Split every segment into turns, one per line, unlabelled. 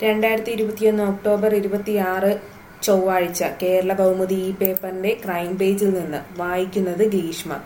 രണ്ടായിരത്തി ഇരുപത്തിയൊന്ന് ഒക്ടോബർ ഇരുപത്തിയാറ് ചൊവ്വാഴ്ച കേരള കൗമുദി ഈ പേപ്പറിന്റെ ക്രൈം പേജിൽ നിന്ന് വായിക്കുന്നത് ഗ്രീഷ്മ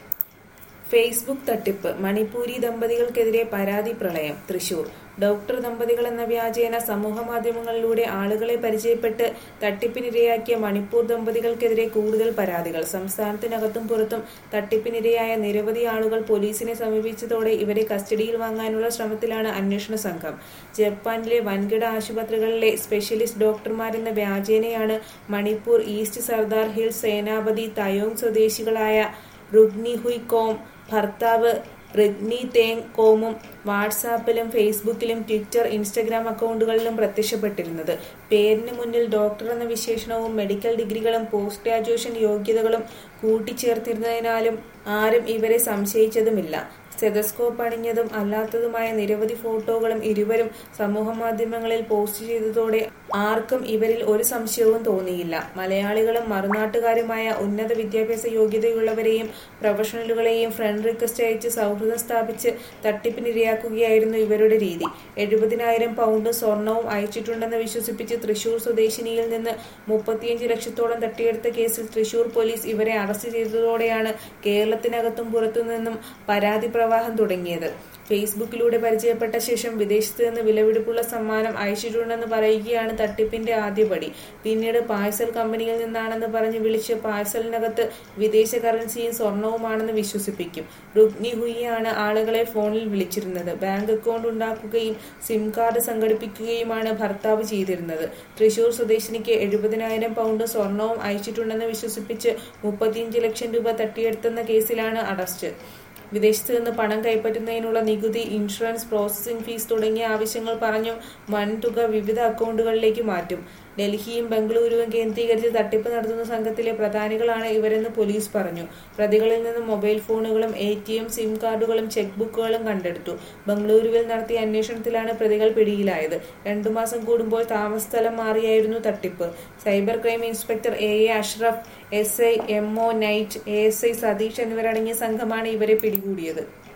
ഫേസ്ബുക്ക് തട്ടിപ്പ് മണിപ്പൂരി ദമ്പതികൾക്കെതിരെ പരാതി പ്രളയം തൃശൂർ ഡോക്ടർ ദമ്പതികൾ എന്ന വ്യാജേന സമൂഹ മാധ്യമങ്ങളിലൂടെ ആളുകളെ പരിചയപ്പെട്ട് തട്ടിപ്പിനിരയാക്കിയ മണിപ്പൂർ ദമ്പതികൾക്കെതിരെ കൂടുതൽ പരാതികൾ സംസ്ഥാനത്തിനകത്തും പുറത്തും തട്ടിപ്പിനിരയായ നിരവധി ആളുകൾ പോലീസിനെ സമീപിച്ചതോടെ ഇവരെ കസ്റ്റഡിയിൽ വാങ്ങാനുള്ള ശ്രമത്തിലാണ് അന്വേഷണ സംഘം ജപ്പാനിലെ വൻകിട ആശുപത്രികളിലെ സ്പെഷ്യലിസ്റ്റ് ഡോക്ടർമാരെന്ന വ്യാജേനയാണ് മണിപ്പൂർ ഈസ്റ്റ് സർദാർ ഹിൽസ് സേനാപതി തയോങ് സ്വദേശികളായ റുഗ്നി ഹുയ് കോം ഭർത്താവ് റിഗ്നി തേങ് കോമും വാട്സാപ്പിലും ഫേസ്ബുക്കിലും ട്വിറ്റർ ഇൻസ്റ്റഗ്രാം അക്കൗണ്ടുകളിലും പ്രത്യക്ഷപ്പെട്ടിരുന്നത് പേരിന് മുന്നിൽ ഡോക്ടർ എന്ന വിശേഷണവും മെഡിക്കൽ ഡിഗ്രികളും പോസ്റ്റ് ഗ്രാജുവേഷൻ യോഗ്യതകളും കൂട്ടിച്ചേർത്തിരുന്നതിനാലും ആരും ഇവരെ സംശയിച്ചതുമില്ല സ്റ്റെതസ്കോപ്പ് അണിഞ്ഞതും അല്ലാത്തതുമായ നിരവധി ഫോട്ടോകളും ഇരുവരും സമൂഹമാധ്യമങ്ങളിൽ പോസ്റ്റ് ചെയ്തതോടെ ആർക്കും ഇവരിൽ ഒരു സംശയവും തോന്നിയില്ല മലയാളികളും മറുനാട്ടുകാരുമായ ഉന്നത വിദ്യാഭ്യാസ യോഗ്യതയുള്ളവരെയും പ്രൊഫഷണലുകളെയും ഫ്രണ്ട് റിക്വസ്റ്റ് അയച്ച് സൗഹൃദം സ്ഥാപിച്ച് തട്ടിപ്പിനിരയാക്കുകയായിരുന്നു ഇവരുടെ രീതി എഴുപതിനായിരം പൗണ്ട് സ്വർണവും അയച്ചിട്ടുണ്ടെന്ന് വിശ്വസിപ്പിച്ച് തൃശൂർ സ്വദേശിനിയിൽ നിന്ന് മുപ്പത്തിയഞ്ച് ലക്ഷത്തോളം തട്ടിയെടുത്ത കേസിൽ തൃശൂർ പോലീസ് ഇവരെ അറസ്റ്റ് ചെയ്തതോടെയാണ് കേരളത്തിനകത്തും പുറത്തുനിന്നും പരാതി പ്രവാഹം തുടങ്ങിയത് ഫേസ്ബുക്കിലൂടെ പരിചയപ്പെട്ട ശേഷം വിദേശത്ത് നിന്ന് വിലപിടിപ്പുള്ള സമ്മാനം അയച്ചിട്ടുണ്ടെന്ന് പറയുകയാണ് തട്ടിപ്പിന്റെ ആദ്യപടി പിന്നീട് പാഴ്സൽ കമ്പനിയിൽ നിന്നാണെന്ന് പറഞ്ഞ് വിളിച്ച് പാഴ്സലിനകത്ത് വിദേശ കറൻസിയും സ്വർണവുമാണെന്ന് വിശ്വസിപ്പിക്കും റുഗ്നി ഹുയിയാണ് ആളുകളെ ഫോണിൽ വിളിച്ചിരുന്നത് ബാങ്ക് അക്കൗണ്ട് ഉണ്ടാക്കുകയും സിം കാർഡ് സംഘടിപ്പിക്കുകയുമാണ് ഭർത്താവ് ചെയ്തിരുന്നത് തൃശൂർ സ്വദേശിനിക്ക് എഴുപതിനായിരം പൗണ്ട് സ്വർണവും അയച്ചിട്ടുണ്ടെന്ന് വിശ്വസിപ്പിച്ച് മുപ്പത്തിയഞ്ച് ലക്ഷം രൂപ തട്ടിയെടുത്തെന്ന കേസിലാണ് അറസ്റ്റ് വിദേശത്ത് നിന്ന് പണം കൈപ്പറ്റുന്നതിനുള്ള നികുതി ഇൻഷുറൻസ് പ്രോസസിംഗ് ഫീസ് തുടങ്ങിയ ആവശ്യങ്ങൾ പറഞ്ഞും വൻതുക വിവിധ അക്കൗണ്ടുകളിലേക്ക് മാറ്റും ഡൽഹിയും ബംഗളൂരുവും കേന്ദ്രീകരിച്ച് തട്ടിപ്പ് നടത്തുന്ന സംഘത്തിലെ പ്രധാനികളാണ് ഇവരെന്ന് പോലീസ് പറഞ്ഞു പ്രതികളിൽ നിന്ന് മൊബൈൽ ഫോണുകളും എ ടി എം സിം കാർഡുകളും ചെക്ക് ബുക്കുകളും കണ്ടെടുത്തു ബംഗളൂരുവിൽ നടത്തിയ അന്വേഷണത്തിലാണ് പ്രതികൾ പിടിയിലായത് രണ്ടു മാസം കൂടുമ്പോൾ താമസസ്ഥലം മാറിയായിരുന്നു തട്ടിപ്പ് cyber crime inspector A A Ashraf S I M O നൈറ്റ് എ എസ് ഐ സതീഷ് എന്നിവരടങ്ങിയ സംഘമാണ് ഇവരെ പിടികൂടിയത്